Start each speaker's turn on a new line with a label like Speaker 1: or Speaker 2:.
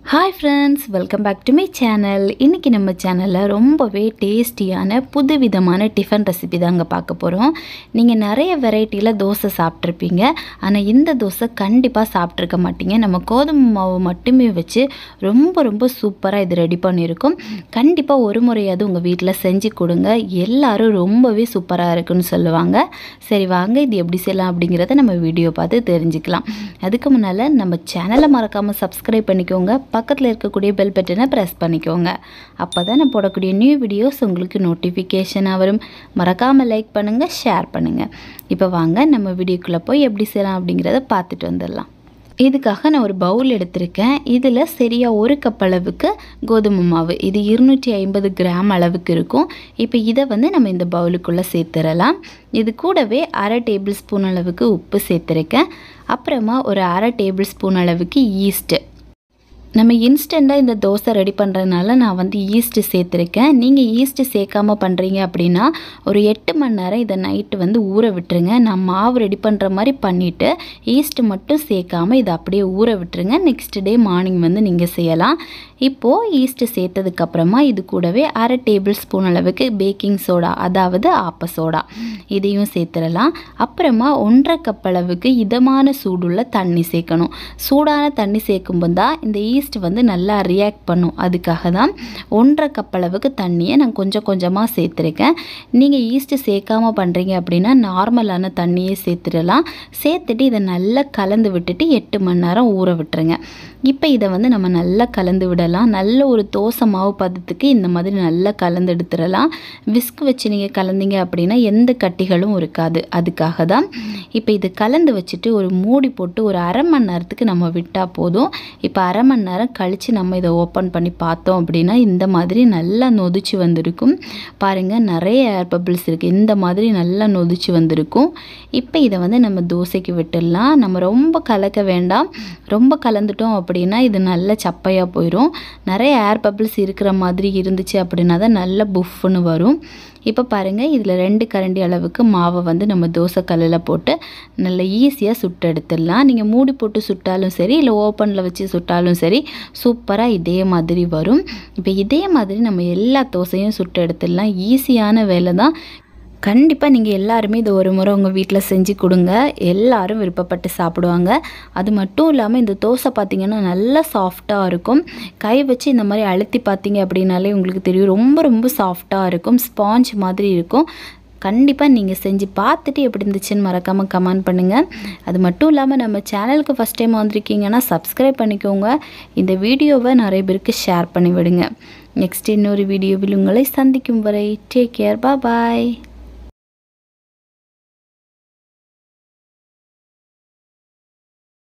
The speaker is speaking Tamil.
Speaker 1: hi friends welcome back to my channel இன்றைக்கி நம்ம சேனலில் ரொம்பவே டேஸ்டியான புதுவிதமான டிஃபன் ரெசிபி தாங்க பார்க்க போகிறோம் நீங்கள் நிறைய வெரைட்டியில் தோசை சாப்பிட்ருப்பீங்க ஆனால் இந்த தோசை கண்டிப்பாக சாப்பிட்ருக்க மாட்டீங்க நம்ம கோதுமை மாவு மட்டுமே வச்சு ரொம்ப ரொம்ப சூப்பராக இது ரெடி பண்ணியிருக்கோம் கண்டிப்பாக ஒரு முறையாவது உங்கள் வீட்டில் செஞ்சு கொடுங்க எல்லாரும் ரொம்பவே சூப்பராக இருக்குன்னு சொல்லுவாங்க சரி வாங்க இது எப்படி செய்யலாம் அப்படிங்கிறத நம்ம வீடியோ பார்த்து தெரிஞ்சுக்கலாம் அதுக்கு முன்னால் நம்ம சேனலை மறக்காமல் சப்ஸ்கிரைப் பண்ணிக்கோங்க பக்கத்தில் இருக்கக்கூடிய பெல் பட்டனை ப்ரெஸ் பண்ணிக்கோங்க அப்போ தான் நான் போடக்கூடிய நியூ வீடியோஸ் உங்களுக்கு நோட்டிஃபிகேஷனாக வரும் மறக்காமல் லைக் பண்ணுங்கள் ஷேர் பண்ணுங்கள் இப்போ வாங்க நம்ம வீடியோக்குள்ளே போய் எப்படி செய்யலாம் அப்படிங்கிறத பார்த்துட்டு வந்துடலாம் இதுக்காக நான் ஒரு பவுல் எடுத்திருக்கேன் இதில் சரியாக ஒரு கப் அளவுக்கு கோதுமை மாவு இது இருநூற்றி ஐம்பது கிராம் அளவுக்கு இருக்கும் இப்போ இதை வந்து நம்ம இந்த பவுலுக்குள்ளே சேர்த்துடலாம் இது கூடவே அரை டேபிள் ஸ்பூன் அளவுக்கு உப்பு சேர்த்துருக்கேன் அப்புறமா ஒரு அரை டேபிள் ஸ்பூன் அளவுக்கு ஈஸ்ட்டு நம்ம இன்ஸ்டண்ட்டாக இந்த தோசை ரெடி பண்ணுறதுனால நான் வந்து ஈஸ்ட்டு சேர்த்துருக்கேன் நீங்கள் ஈஸ்ட்டு சேர்க்காம பண்ணுறீங்க அப்படின்னா ஒரு எட்டு மணி நேரம் இதை நைட்டு வந்து ஊற விட்டுருங்க நான் மாவு ரெடி பண்ணுற மாதிரி பண்ணிவிட்டு ஈஸ்ட்டு மட்டும் சேர்க்காம இதை அப்படியே ஊற விட்டுருங்க நெக்ஸ்ட் டே மார்னிங் வந்து நீங்கள் செய்யலாம் இப்போது ஈஸ்ட்டு சேர்த்ததுக்கப்புறமா இது கூடவே அரை டேபிள் ஸ்பூன் அளவுக்கு பேக்கிங் சோடா அதாவது ஆப்ப சோடா இதையும் சேர்த்துடலாம் அப்புறமா ஒன்றரை கப் அளவுக்கு இதமான சூடுள்ள தண்ணி சேர்க்கணும் சூடான தண்ணி சேர்க்கும்போது தான் இந்த ஈஸ்ட் வந்து நல்லா ரியாக்ட் பண்ணும் அதுக்காக தான் ஒன்றரை கப் அளவுக்கு தண்ணியை நான் கொஞ்சம் கொஞ்சமாக சேர்த்துருக்கேன் நீங்கள் ஈஸ்ட்டு சேர்க்காம பண்ணுறீங்க அப்படின்னா நார்மலான தண்ணியே சேர்த்துடலாம் சேர்த்துட்டு இதை நல்லா கலந்து விட்டுட்டு எட்டு மணி நேரம் ஊற விட்டுருங்க இப்போ இதை வந்து நம்ம நல்லா கலந்து விடலாம் நல்ல ஒரு தோசை மாவு பதத்துக்கு இந்த மாதிரி நல்லா கலந்து எடுத்துடலாம் விஸ்க் வச்சு நீங்கள் கலந்தீங்க அப்படின்னா எந்த கட்டிகளும் இருக்காது அதுக்காக தான் இப்போ இது கலந்து வச்சுட்டு ஒரு மூடி போட்டு ஒரு அரை மணி நேரத்துக்கு நம்ம விட்டால் போதும் இப்போ அரை மணி நேரம் கழித்து நம்ம இதை ஓப்பன் பண்ணி பார்த்தோம் அப்படின்னா இந்த மாதிரி நல்லா நொதிச்சு வந்திருக்கும் பாருங்கள் நிறைய ஏர் பபிள்ஸ் இருக்குது இந்த மாதிரி நல்லா நொதிச்சு வந்திருக்கும் இப்போ இதை வந்து நம்ம தோசைக்கு விட்டுடலாம் நம்ம ரொம்ப கலக்க வேண்டாம் ரொம்ப கலந்துட்டோம் அப்படின்னா இது நல்ல சப்பையாக போயிடும் நிறைய ஏர் பபிள்ஸ் இருக்கிற மாதிரி இருந்துச்சு அப்படின்னா தான் நல்ல புஃப்னு வரும் இப்போ பாருங்கள் இதில் ரெண்டு கரண்டி அளவுக்கு மாவை வந்து நம்ம தோசை கல்லில் போட்டு நல்லா ஈஸியாக சுட்டு எடுத்துடலாம் நீங்கள் மூடி போட்டு சுட்டாலும் சரி இல்லை ஓப்பனில் வச்சு சுட்டாலும் சரி சூப்பராக இதே மாதிரி வரும் இப்போ இதே மாதிரி நம்ம எல்லா தோசையும் சுட்டு எடுத்துடலாம் ஈஸியான வேலை தான் கண்டிப்பாக நீங்கள் எல்லாருமே இது ஒரு முறை உங்கள் வீட்டில் செஞ்சு கொடுங்க எல்லாரும் விருப்பப்பட்டு சாப்பிடுவாங்க அது மட்டும் இல்லாமல் இந்த தோசை பார்த்திங்கன்னா நல்லா சாஃப்டாக இருக்கும் கை வச்சு இந்த மாதிரி அழுத்தி பார்த்தீங்க அப்படின்னாலே உங்களுக்கு தெரியும் ரொம்ப ரொம்ப சாஃப்டாக இருக்கும் ஸ்பாஞ்ச் மாதிரி இருக்கும் கண்டிப்பாக நீங்கள் செஞ்சு பார்த்துட்டு எப்படி இருந்துச்சுன்னு மறக்காமல் கமெண்ட் பண்ணுங்கள் அது மட்டும் இல்லாமல் நம்ம சேனலுக்கு ஃபஸ்ட் டைம் வந்திருக்கீங்கன்னா சப்ஸ்கிரைப் பண்ணிக்கோங்க இந்த வீடியோவை நிறைய பேருக்கு ஷேர் பண்ணி விடுங்க நெக்ஸ்ட் இன்னொரு வீடியோவில் உங்களை சந்திக்கும் வரை டேக் கேர் பாய்